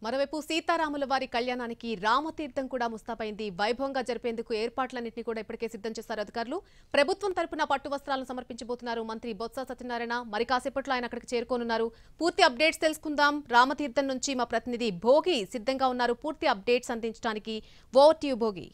మరోవైపు సీతారాముల వారి కళ్యాణానికి రామతీర్థం కూడా ముస్తాబైంది వైభవంగా జరిపేందుకు ఏర్పాట్లన్నింటినీ కూడా ఇప్పటికే సిద్ధం చేశారు అధికారులు ప్రభుత్వం తరపున పట్టు వస్త్రాలను సమర్పించబోతున్నారు మంత్రి బొత్స సత్యనారాయణ మరి కాసేపట్లో ఆయన అక్కడికి చేరుకోనున్నారు పూర్తి అప్డేట్స్ తెలుసుకుందాం రామతీర్థం నుంచి మా ప్రతినిధి భోగి సిద్ధంగా ఉన్నారు పూర్తి అప్డేట్స్ అందించడానికి over to you, Bhogi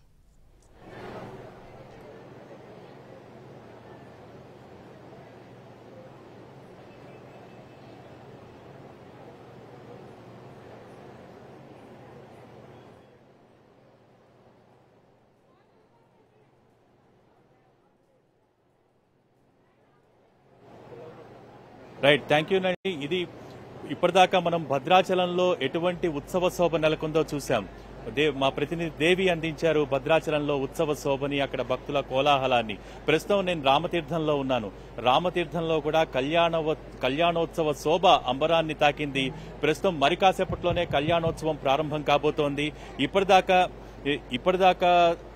right thank you నండి ఇది ఇప్పటిదాకా మనం భద్రాచలంలో ఎటువంటి ఉత్సవ శోభ నెలకొందో చూశాం దే మా ప్రతినిధి దేవి అందించారు భద్రాచలంలో ఉత్సవ శోభని అక్కడ భక్తుల కోలాహలాన్ని ప్రస్తుతం నేను రామతీర్థంలో ఉన్నాను రామతీర్థంలో కూడా కళ్యాణ కళ్యాణోత్సవ శోభ అంబరాన్ని తాకింది ప్రస్తుతం మరి కాసేపట్లోనే కళ్యాణోత్సవం ప్రారంభం కాబోతోంది ఇప్పటిదాకా ఇప్పటిదాకా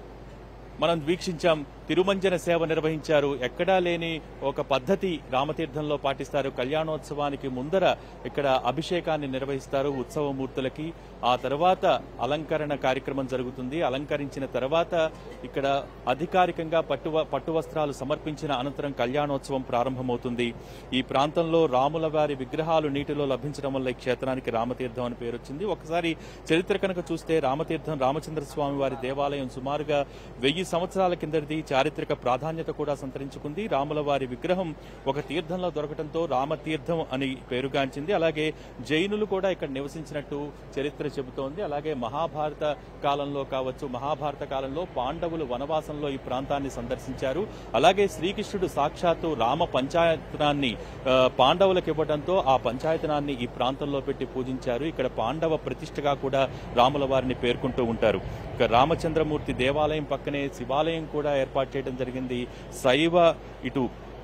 మనం వీక్షించాం తిరుమంజన సేవ నిర్వహించారు ఎక్కడా లేని ఒక పద్ధతి రామతీర్థంలో పాటిస్తారు కళ్యాణోత్సవానికి ముందర ఇక్కడ అభిషేకాన్ని నిర్వహిస్తారు ఉత్సవమూర్తులకి ఆ తర్వాత అలంకరణ కార్యక్రమం జరుగుతుంది అలంకరించిన తర్వాత ఇక్కడ అధికారికంగా పట్టు పట్టు వస్త్రాలు సమర్పించిన అనంతరం కళ్యాణోత్సవం ప్రారంభమవుతుంది ఈ ప్రాంతంలో రాముల వారి విగ్రహాలు నీటిలో లభించడం వల్ల ఈ క్షేత్రానికి రామతీర్థం అని పేరు వచ్చింది ఒకసారి చరిత్ర కనుక చూస్తే రామతీర్థం రామచంద్ర స్వామి వారి దేవాలయం సుమారుగా వెయ్యి సంవత్సరాల కిందటిది చారిత్రక ప్రాధాన్యత కూడా సంతరించుకుంది రాముల వారి విగ్రహం ఒక తీర్థంలో దొరకడంతో రామతీర్థం అని పేరుగాంచింది అలాగే జైనులు కూడా ఇక్కడ నివసించినట్టు చరిత్ర చెబుతోంది అలాగే మహాభారత కాలంలో కావచ్చు మహాభారత కాలంలో పాండవులు వనవాసంలో ఈ ప్రాంతాన్ని సందర్శించారు అలాగే శ్రీకృష్ణుడు సాక్షాత్తు రామ పంచాయతనాన్ని ఆ, పాండవులకు ఇవ్వడంతో ఆ పంచాయతనాన్ని ఈ ప్రాంతంలో పెట్టి పూజించారు ఇక్కడ పాండవ ప్రతిష్టగా కూడా రాముల వారిని పేర్కొంటూ ఉంటారు ఇక రామచంద్రమూర్తి దేవాలయం పక్కనే శివాలయం కూడా ఏర్పాటు చేయడం జరిగింది శైవ ఇటు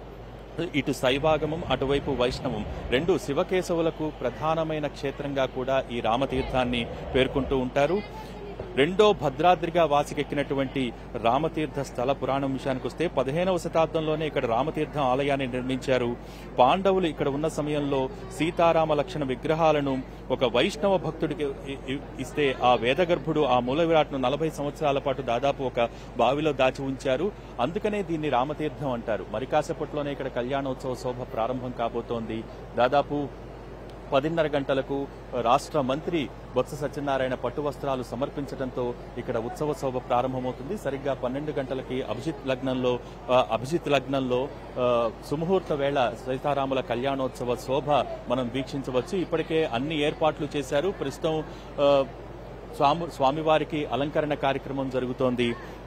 ఇటు శైవాగమం అటువైపు వైష్ణవం రెండు శివకేశవులకు ప్రధానమైన క్షేత్రంగా కూడా ఈ రామతీర్థాన్ని పేర్కొంటూ ఉంటారు రెండో భద్రాద్రిగా వాసికెక్కినటువంటి రామతీర్థ స్థల పురాణం విషయానికి వస్తే పదిహేనవ శతాబ్దంలోనే ఇక్కడ రామతీర్థం ఆలయాన్ని నిర్మించారు పాండవులు ఇక్కడ ఉన్న సమయంలో సీతారామ లక్షణ విగ్రహాలను ఒక వైష్ణవ భక్తుడికి ఇ- ఇ- ఇస్తే ఆ వేదగర్భుడు ఆ మూల విరాట్ను నలభై సంవత్సరాల పాటు దాదాపు ఒక బావిలో దాచి ఉంచారు అందుకనే దీన్ని రామతీర్థం అంటారు మరి కాసేపట్లోనే ఇక్కడ కళ్యాణోత్సవ శోభ ప్రారంభం కాబోతోంది దాదాపు పదిన్నర గంటలకు రాష్ట్ర మంత్రి బొత్స సత్యనారాయణ పట్టు వస్త్రాలు సమర్పించడంతో ఇక్కడ ఉత్సవ శోభ ప్రారంభమవుతుంది సరిగ్గా పన్నెండు గంటలకి అభిజిత్ లగ్నంలో ఆ, అభిజిత్ లగ్నంలో ఆ, సుముహూర్త వేళ సీతారాముల కళ్యాణోత్సవ శోభ మనం వీక్షించవచ్చు ఇప్పటికే అన్ని ఏర్పాట్లు చేశారు ప్రస్తుతం ఆ, స్వామి స్వామివారికి అలంకరణ కార్యక్రమం జరుగుతోంది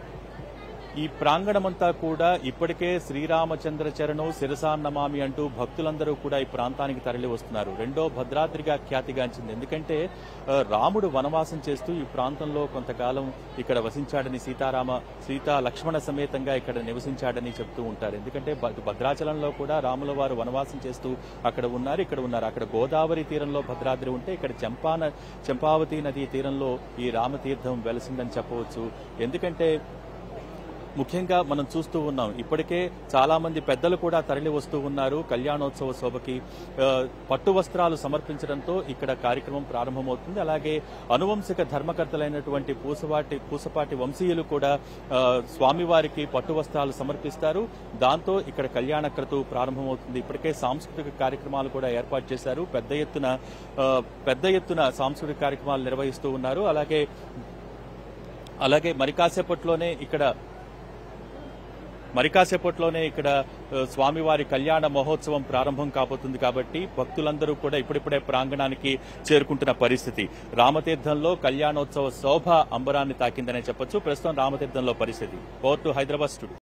ఈ ప్రాంగణమంతా కూడా ఇప్పటికే శ్రీరామచంద్ర చరణం శిరసాన్నమామి అంటూ భక్తులందరూ కూడా ఈ ప్రాంతానికి తరలి వస్తున్నారు రెండో భద్రాద్రిగా ఖ్యాతిగాంచింది ఎందుకంటే ఆ, రాముడు వనవాసం చేస్తూ ఈ ప్రాంతంలో కొంతకాలం ఇక్కడ వసించాడని సీతారామ సీతా లక్ష్మణ సమేతంగా ఇక్కడ నివసించాడని చెప్తూ ఉంటారు ఎందుకంటే భ- భద్రాచలంలో కూడా రాముల వారు వనవాసం చేస్తూ అక్కడ ఉన్నారు ఇక్కడ ఉన్నారు అక్కడ గోదావరి తీరంలో భద్రాద్రి ఉంటే ఇక్కడ చంపాన చంపావతి నదీ తీరంలో ఈ రామతీర్థం వెలసిందని చెప్పవచ్చు ఎందుకంటే ముఖ్యంగా మనం చూస్తూ ఉన్నాం ఇప్పటికే చాలా మంది పెద్దలు కూడా తరలి వస్తూ ఉన్నారు కళ్యాణోత్సవ శోభకి ఆ, పట్టు వస్త్రాలు సమర్పించడంతో ఇక్కడ కార్యక్రమం ప్రారంభమవుతుంది అలాగే అనువంశిక ధర్మకర్తలైనటువంటి పూసవాటి పూసపాటి వంశీయులు కూడా ఆ, స్వామివారికి పట్టు వస్త్రాలు సమర్పిస్తారు దాంతో ఇక్కడ కళ్యాణ క్రతువు ప్రారంభమవుతుంది ఇప్పటికే సాంస్కృతిక కార్యక్రమాలు కూడా ఏర్పాటు చేశారు పెద్ద ఎత్తున ఆ, పెద్ద ఎత్తున సాంస్కృతిక కార్యక్రమాలు నిర్వహిస్తూ ఉన్నారు అలాగే అలాగే మరి కాసేపట్లోనే ఇక్కడ మరి కాసేపట్లోనే ఇక్కడ ఆ, స్వామివారి కళ్యాణ మహోత్సవం ప్రారంభం కాబోతుంది కాబట్టి భక్తులందరూ కూడా ఇప్పుడిప్పుడే ప్రాంగణానికి చేరుకుంటున్న పరిస్థితి రామతీర్థంలో కళ్యాణోత్సవ శోభ అంబరాన్ని తాకిందనే చెప్పొచ్చు ప్రస్తుతం రామతీర్థంలో పరిస్థితి ఓవర్ టు హైదరాబాద్ స్టూడియో